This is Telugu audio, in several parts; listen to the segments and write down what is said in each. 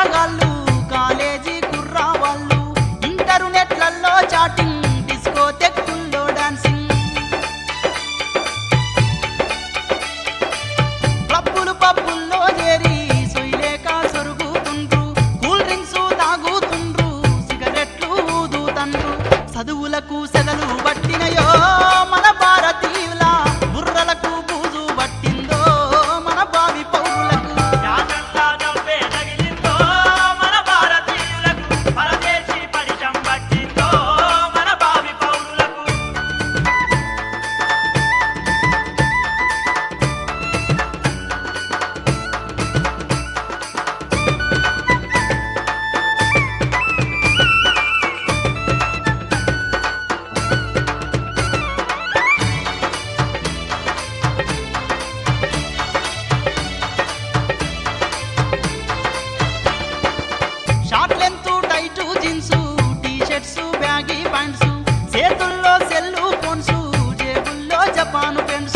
పిల్లగాళ్ళు కాలేజీ కుర్రావాళ్ళు ఇంటర్నెట్లలో చాటింగ్ డిస్కో తెక్కుల్లో డాన్సింగ్ క్లబ్బులు పబ్బుల్లో చేరి సొయ్లేక సొరుగుతుండ్రు కూల్ డ్రింక్స్ తాగుతుండ్రు సిగరెట్లు ఊదుతండ్రు చదువులకు సెగలు పట్టినయో మన భారతీయుల బుర్రలకు బూజు పట్టిందో మన భావి పౌరులకు యాచంతా దంపే తగిలిందో మన భారతీయులకు పరదేశీ పరిచం పట్టిందో మన భావి పౌరులకు short length tight jeans T shirts baggy pants చేతుల్లో సెల్లు ఫోన్స్ జేబుల్లో జపాను పెన్స్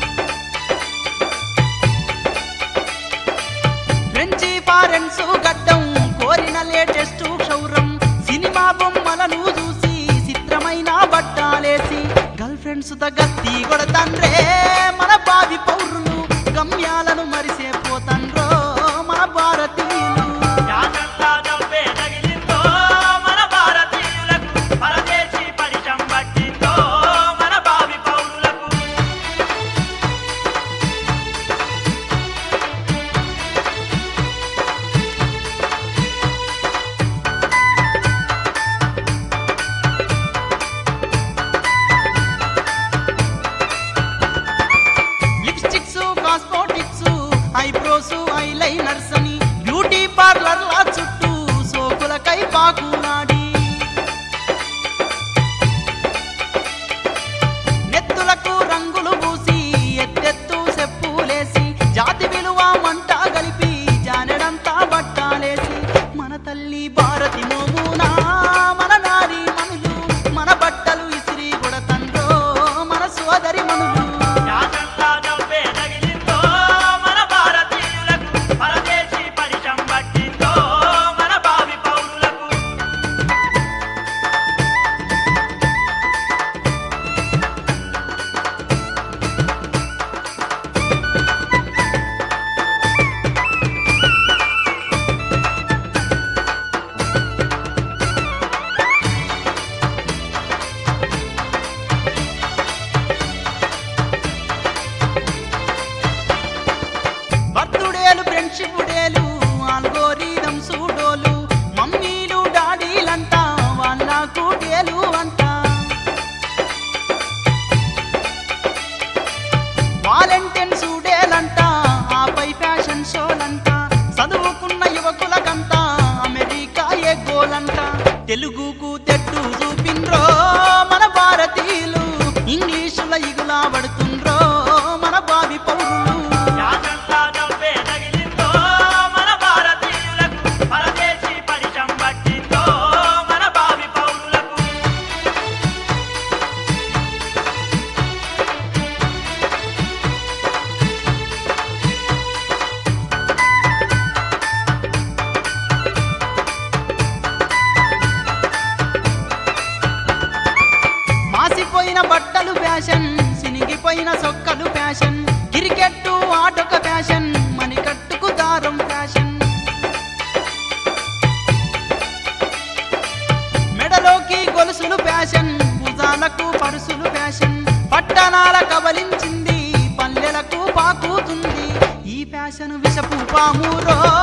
ఫ్రెంచి ఫారెన్స్ గడ్డం కోరిన లేటెస్ట్ క్షౌరం సినిమా బొమ్మలను చూసి చిత్రమైన బట్టాలేసి గర్ల్ ఫ్రెండ్స్ తగ్గత్తి కొడతండ్రే మన భావి పౌరులు గమ్యాలను మరిసే పోతండ్రో మన భారతీయులు యాచంతా దంపే తగిలిందో మన భారతీయులకు పరదేశీ పరిచం పట్టిందో మన భావి పౌరులకు లిప్స్టిక్స్ కాస్మోటిక్స్ ఐబ్రోస్ ఐలైనర్స్ అని బ్యూటీ పార్లర్ల చుట్టూ సోకులకై పాకులాడి నెత్తులకు రంగులు పూసి ఎత్తెత్తు చెప్పులేసి జాతి విలువ మంట గలిపి జానెడంతా బట్టాలేసి మన తల్లి భారతి మోమునా మన నారి మనులు మన బట్టలు ఇసిరి కొడతండ్రో మన సోదరి మనులు యాచంతా దంపే తగిలిందో మన భారతీయులకు పరదేశీ పరిచం పట్టిందో మన భావి పౌరులకు బర్త్డేలు ఫ్రెండ్షిప్ డేలు ఆల్గోరిథం సూడోలు మమ్మీలు డాడీలంట వాళ్ళ కూటేలు అంట వాలంటైన్స్ డేలంట ఆపై ఫ్యాషన్ షోలంట చదువుకున్న యువకులకంట అమెరికా ఏ గోలంట తెలుగుకు తెట్టు చూపిండ్రో మన భారతీయులు ఇంగ్లీషుల ఇగులా పడుతుండ్రో మన భావి పౌరులు యాచంతా దంపే తగిలిందో మన భారతీయులకు పరదేశీ పరిచం పట్టిందో మన భావి పౌరులకు మాసిపోయిన బట్టలు ఫ్యాషన్ సినిగిపోయిన సొక్కలు ఫ్యాషన్ క్రికెట్ ఆటొక ఫ్యాషన్ మణికట్టుకు దారం ఫ్యాషన్ మెడలోకి గొలుసులు ఫ్యాషన్ భుజాలకు పరుసులు ఫ్యాషన్ పట్టణాల కబలించింది పల్లెలకు పాకుతుంది ఈ ఫ్యాషన్ విషపు పామురో